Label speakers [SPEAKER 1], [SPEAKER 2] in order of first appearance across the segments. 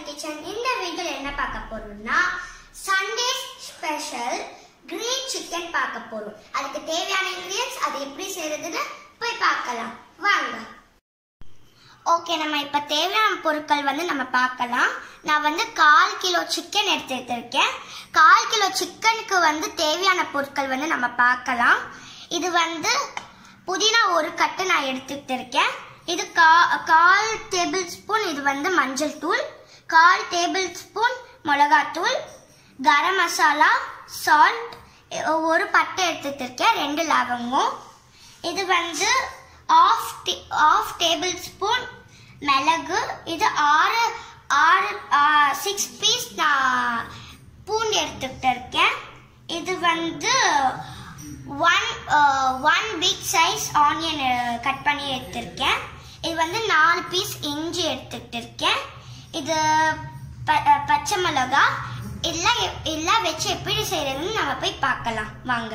[SPEAKER 1] kitchen இந்த வீடியோல என்ன பார்க்க போறோம்னா சண்டே ஸ்பெஷல் கிரீன் சிக்கன் பார்க்க போறோம் அதுக்கு தேவையான இன்கிரியன்ஸ் அது எப்படி செய்யறதுன்னு போய் பார்க்கலாம் வாங்க ஓகே நம்ம இப்ப தேவையான பொருட்கள் வந்து நம்ம பார்க்கலாம் நான் வந்து கால் கிலோ சிக்கன் எடுத்து எடுத்திருக்கேன் கால் கிலோ சிக்கனுக்கு வந்து தேவையான பொருட்கள் வந்து நம்ம பார்க்கலாம் இது வந்து புதினா ஒரு கட்டு நான் எடுத்துக்கிட்டு இருக்கேன் இது கா கால் டேபிள் ஸ்பூன் இது வந்து மஞ்சள் தூள் கால் டேபிள் ஸ்பூன் மிளகாத்தூள் கரம் மசாலா சால்ட் ஒரு பட்டை எடுத்துட்டு இருக்கேன் ரெண்டு லவங்கம் இது வந்து ஆஃப் ஆஃப் டேபிள் ஸ்பூன் மிளகு இது ஆறு ஆறு சிக்ஸ் பீஸ் நான் பூண்டு எடுத்துக்கிட்டு இருக்கேன் இது வந்து one one big size onion cut பண்ணி எடுத்திருக்கேன் இது வந்து நாலு பீஸ் இஞ்சி எடுத்துக்கிட்டு இருக்கேன் இது ப- அஹ், பச்சை மிளகா எல்லாம் எப்- எல்லாம் வச்சு எப்படி செய்யறதுன்னு நம்ம போய் பார்க்கலாம் வாங்க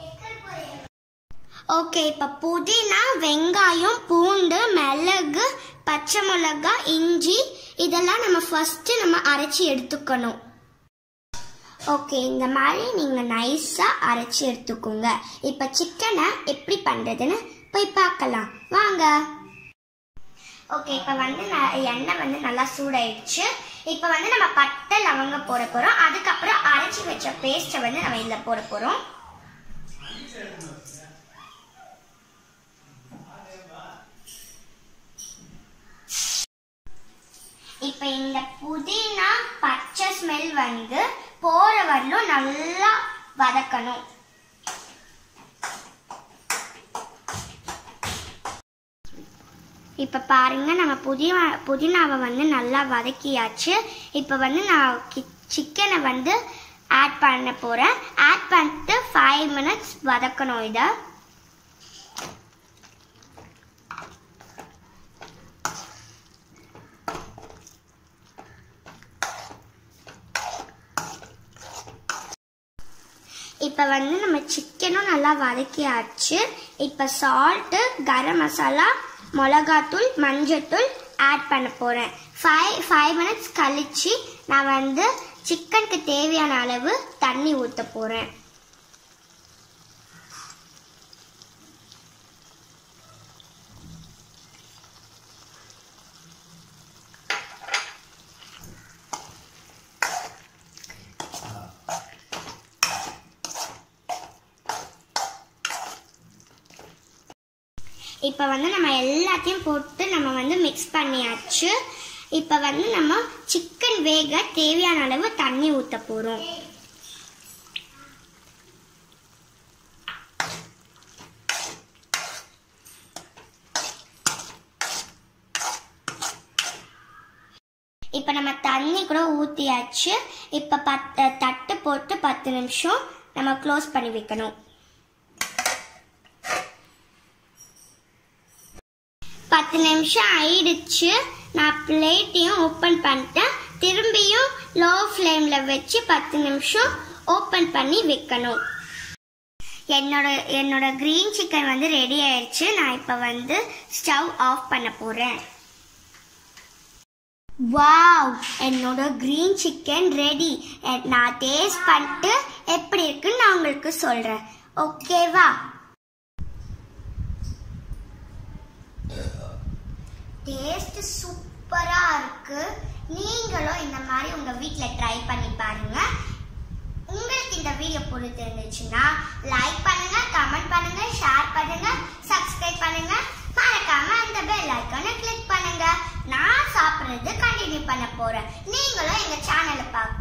[SPEAKER 1] ஓகே இப்போ புதினா வெங்காயம் பூண்டு மிளகு பச்சை மிளகா இஞ்சி இதெல்லாம் நம்ம ஃபர்ஸ்ட் நம்ம அரைச்சி எடுத்துக்கணும் ஓகே இந்த மாதிரி நீங்க நைஸா அரைச்சி எடுத்துக்கோங்க இப்ப சிக்கனை எப்படி பண்றதுன்னு போய் பார்க்கலாம் வாங்க ஓகே இப்ப வந்து ந- எண்ணெய் வந்து நல்லா சூடாயிடுச்சு இப்ப வந்து நம்ம பட்டை லவங்க போட போறோம் அதுக்கப்புறம் அரைச்சி வச்ச பேஸ்ட்டை வந்து நம்ம இதுல போட போறோம் இப்ப இந்த புதினா பச்சை ஸ்மெல் வந்து போற வரலும் நல்லா வதக்கணும் இப்ப பாருங்க நம்ம புதினா புதினாவை வந்து நல்லா வதக்கியாச்சு இப்ப வந்து நான் சிக்கனை வந்து ஆட் பண்ண போறேன் ஆட் பண்ணிட்டு ஃபைவ் மினிட்ஸ் வதக்கணும் இதை இப்போ வந்து நம்ம சிக்கனும் நல்லா வதக்கியாச்சு இப்போ சால்ட்டு கரம் மசாலா மிளகாத்தூள் மஞ்சத்தூள் ஆட் பண்ண போகிறேன் ஃபைவ் ஃபைவ் மினிட்ஸ் கழிச்சு நான் வந்து சிக்கனுக்கு தேவையான அளவு தண்ணி ஊற்ற போகிறேன் இப்போ வந்து நம்ம எல்லாத்தையும் போட்டு நம்ம வந்து மிக்ஸ் பண்ணியாச்சு இப்போ வந்து நம்ம சிக்கன் வேக தேவையான அளவு தண்ணி ஊற்ற போகிறோம் இப்போ நம்ம தண்ணி கூட ஊற்றியாச்சு இப்போ பத்து தட்டு போட்டு பத்து நிமிஷம் நம்ம க்ளோஸ் பண்ணி வைக்கணும் பத்து நிமிஷம் ஆயிடுச்சு நான் பிளேட்டையும் ஓப்பன் பண்ணிட்டேன் திரும்பியும் லோ ஃப்ளேமில் வச்சு பத்து நிமிஷம் ஓப்பன் பண்ணி வைக்கணும் என்னோட என்னோட க்ரீன் சிக்கன் வந்து ரெடி ஆயிடுச்சு நான் இப்போ வந்து ஸ்டவ் ஆஃப் பண்ண போகிறேன் வாவ் என்னோட க்ரீன் சிக்கன் ரெடி நான் டேஸ்ட் பண்ணிட்டு எப்படி இருக்குன்னு நான் உங்களுக்கு சொல்கிறேன் ஓகேவா டேஸ்ட் சூப்பரா இருக்கு நீங்களும் இந்த மாதிரி உங்க வீட்ல ட்ரை பண்ணி பாருங்க உங்களுக்கு இந்த வீடியோ பிடிச்சிருந்துச்சுன்னா லைக் பண்ணுங்க கமெண்ட் பண்ணுங்க ஷேர் பண்ணுங்க சப்ஸ்கிரைப் பண்ணுங்க மறக்காம அந்த பெல் ஐக்கானை கிளிக் பண்ணுங்க நான் சாப்பிடுறது கண்டினியூ பண்ண போறேன் நீங்களும் எங்க சேனலை பார்க்க